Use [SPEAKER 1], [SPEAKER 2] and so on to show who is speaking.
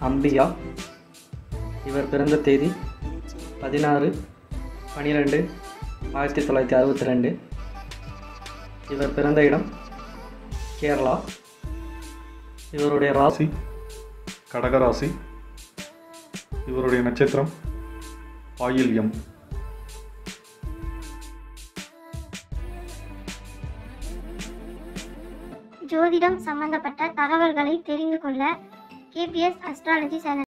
[SPEAKER 1] அம்பிகா இவர் பிறந்த தேதி பதினாறு பன்னிரெண்டு ஆயிரத்தி தொள்ளாயிரத்தி அறுபத்தி ரெண்டு இவர் பிறந்த இடம் கேரளா இவருடைய ராசி
[SPEAKER 2] ராசி கடகராசி இவருடைய நட்சத்திரம் ஆயில்யம்
[SPEAKER 3] ஜோதிடம் சம்பந்தப்பட்ட தகவல்களை தெரிந்து கொள்ள கேபிஎஸ் அஸ்ட்ராலஜி சேனல்